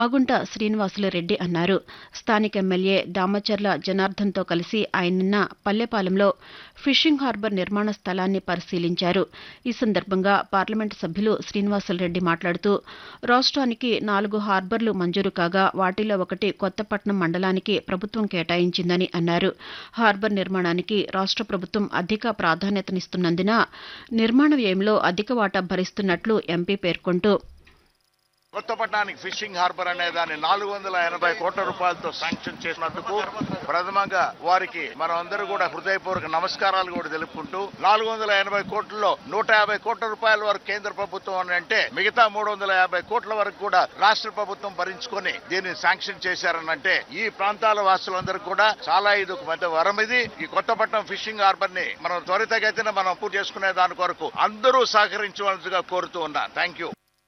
మాగుంట శ్రీనివాసులు రెడ్డి అన్నారు స్థానిక ఎమ్మెల్యే దామచర్ల జనార్దన్తో కలిసి ఆయన నిన్న పల్లెపాలెంలో ఫిషింగ్ హార్బర్ నిర్మాణ స్థలాన్ని పరిశీలించారు ఈ సందర్భంగా పార్లమెంటు సభ్యులు శ్రీనివాసులరెడ్డి మాట్లాడుతూ రాష్ట్రానికి నాలుగు హార్బర్లు మంజూరు కాగా వాటిలో ఒకటి కొత్తపట్నం మండలానికి ప్రభుత్వం కేటాయించిందని అన్నారు హార్బర్ నిర్మాణానికి రాష్ట్ర ప్రభుత్వం అధిక ప్రాధాన్యతనిస్తున్నందున నిర్మాణ వ్యయంలో అధిక వాటా భరిస్తున్నట్లు ఎంపీ పేర్కొంటూ కొత్తపట్నానికి ఫిషింగ్ హార్బర్ అనే దాన్ని నాలుగు వందల ఎనభై కోట్ల రూపాయలతో శాంక్షన్ చేసినందుకు ప్రథమంగా వారికి మనం అందరూ కూడా హృదయపూర్వక నమస్కారాలు కూడా తెలుపుకుంటూ నాలుగు వందల ఎనభై కోట్లలో నూట యాభై కోట్ల రూపాయల వరకు కేంద్ర ప్రభుత్వం అని అంటే మిగతా మూడు వందల యాభై కోట్ల వరకు కూడా రాష్ట్ర ప్రభుత్వం భరించుకొని దీన్ని శాంక్షన్ చేశారని అంటే ఈ ప్రాంతాల వాసులందరూ కూడా చాలా ఇది ఒక పెద్ద వరం ఇది ఈ కొత్తపట్నం ఫిషింగ్ హార్బర్ ని మనం త్వరితగతిన మనం పూర్తి చేసుకునే దాని కొరకు అందరూ సహకరించవలసిగా కోరుతూ ఉన్నా థ్యాంక్ యూ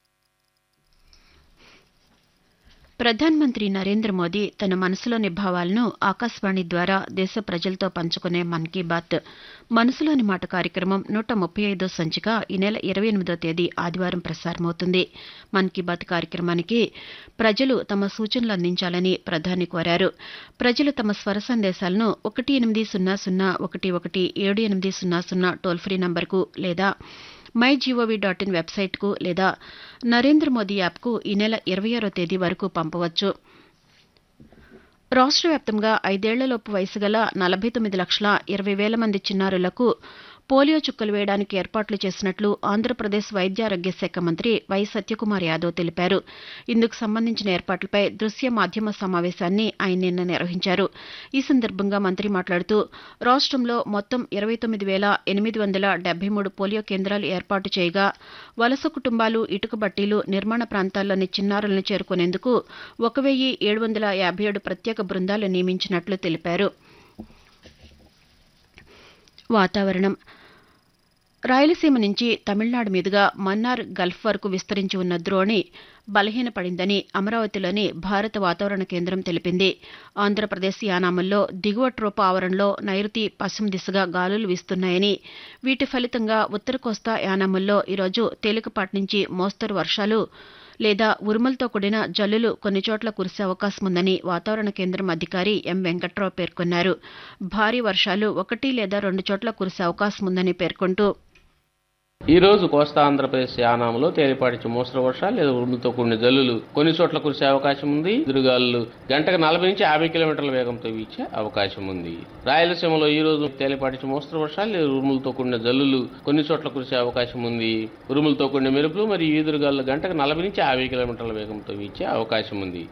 ప్రధానమంత్రి నరేంద్ర మోదీ తన మనసులోని భావాలను ఆకాశవాణి ద్వారా దేశ ప్రజలతో పంచుకునే మన్ కీ బాత్ మనసులోని మాట కార్యక్రమం నూట ముప్పై ఐదో సంచిక ఈ నెల ఇరవై ఎనిమిదో తేదీ ఆదివారం ప్రసారమవుతుంది మన్ కీ బాత్ కార్యక్రమానికి ప్రజలు తమ సూచనలు అందించాలని ప్రధాని కోరారు ప్రజలు తమ స్వర సందేశాలను ఒకటి ఎనిమిది సున్నా సున్నా ఒకటి ఒకటి ఏడు ఎనిమిది సున్నా సున్నా టోల్ ఫ్రీ నంబర్కు లేదా మై జీఓవీ డాట్ ఇన్ వెబ్సైట్కు లేదా నరేంద్ర మోదీ యాప్కు ఈ నెల ఇరవై ఆరో తేదీ వరకు పంపవచ్చు రాష్ట్ర వ్యాప్తంగా ఐదేళ్లలోపు వయసు గల నలభై తొమ్మిది లక్షల ఇరవై వేల మంది చిన్నారులకు పోలియో చుక్కలు వేయడానికి ఏర్పాట్లు చేసినట్లు ఆంధ్రప్రదేశ్ వైద్యారోగ్య శాఖ మంత్రి వై సత్యకుమార్ యాదవ్ తెలిపారు ఇందుకు సంబంధించిన ఏర్పాట్లపై దృశ్య మాధ్యమ సమావేశాన్ని ఆయన నిన్న నిర్వహించారు ఈ సందర్భంగా మంత్రి మాట్లాడుతూ రాష్ట్రంలో మొత్తం ఇరవై తొమ్మిది వేల ఎనిమిది వందల డెబ్బై మూడు పోలియో కేంద్రాలు ఏర్పాటు చేయగా వలస కుటుంబాలు ఇటుక బట్టీలు నిర్మాణ ప్రాంతాల్లోని చిన్నారులను చేరుకునేందుకు ఒక వెయ్యి ఏడు వందల యాభై ఏడు ప్రత్యేక బృందాలు నియమించినట్లు తెలిపారు వాతావరణం రాయలసీమ నుంచి తమిళనాడు మీదుగా మన్నార్ గల్ఫ్ వరకు విస్తరించి ఉన్న ద్రోణి బలహీనపడిందని అమరావతిలోని భారత వాతావరణ కేంద్రం తెలిపింది ఆంధ్రప్రదేశ్ యానాముల్లో దిగువ ట్రోపా ఆవరణలో నైరుతి పశ్చిమ దిశగా గాలులు వీస్తున్నాయని వీటి ఫలితంగా ఉత్తర కోస్తా యానాముల్లో ఈరోజు తేలికపాటి నుంచి మోస్తరు వర్షాలు లేదా ఉరుములతో కూడిన జల్లులు కొన్ని చోట్ల కురిసే అవకాశం ఉందని వాతావరణ కేంద్రం అధికారి ఎం వెంకట్రావు పేర్కొన్నారు భారీ వర్షాలు ఒకటి లేదా రెండు చోట్ల కురిసే అవకాశం ఉందని పేర్కొంటూ ఈ రోజు కోస్తా ఆంధ్రప్రదేశ్ యానాంలో తేలిపాటి మోస్తరు వర్షాలు లేదా ఉరుములతో కూడిన జల్లులు కొన్ని చోట్ల కురిసే అవకాశం ఉంది ఎదురుగాలు గంటకు నలభై నుంచి యాభై కిలోమీటర్ల వేగంతో వీచే అవకాశం ఉంది రాయలసీమలో ఈ రోజు తేలిపాటి మోస్తరు వర్షాలు లేదా ఉరుములతో కూడిన జల్లులు కొన్ని చోట్ల కురిసే అవకాశం ఉంది ఉరుములతో కూడిన మెరుపులు మరియు ఈదురుగాలు గంటకు నలభై నుంచి యాభై కిలోమీటర్ల వేగంతో వీచే అవకాశం ఉంది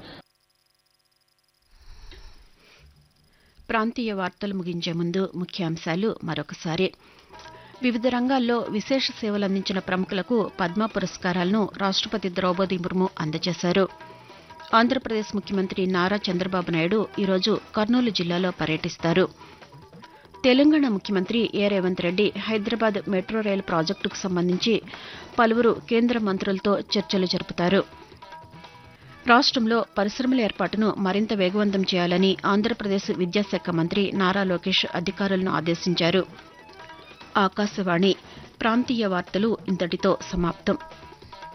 ప్రాంతీయ వార్తలు ముగించే ముందు ముఖ్యాంశాలు మరొకసారి వివిధ రంగాల్లో విశేష సేవలు అందించిన ప్రముఖులకు పద్మ పురస్కారాలను రాష్ట్రపతి ద్రౌపది ముర్ము అందజేశారు ఆంధ్రప్రదేశ్ ముఖ్యమంత్రి నారా చంద్రబాబు నాయుడు ఈరోజు కర్నూలు జిల్లాలో పర్యటిస్తారు తెలంగాణ ముఖ్యమంత్రి A Revanth Reddy Hyderabad metro rail ప్రాజెక్టుకు సంబంధించి పలువురు కేంద్ర మంత్రులతో చర్చలు జరుపుతారు రాష్ట్రంలో పరిశ్రమల ఏర్పాటును మరింత వేగవంతం చేయాలని ఆంధ్రప్రదేశ్ విద్యాశాఖ మంత్రి నారా లోకేష్ అధికారులను ఆదేశించారు ఆకాశవాణి ప్రాంతీయ వార్తలు ఇంతటితో సమాప్తం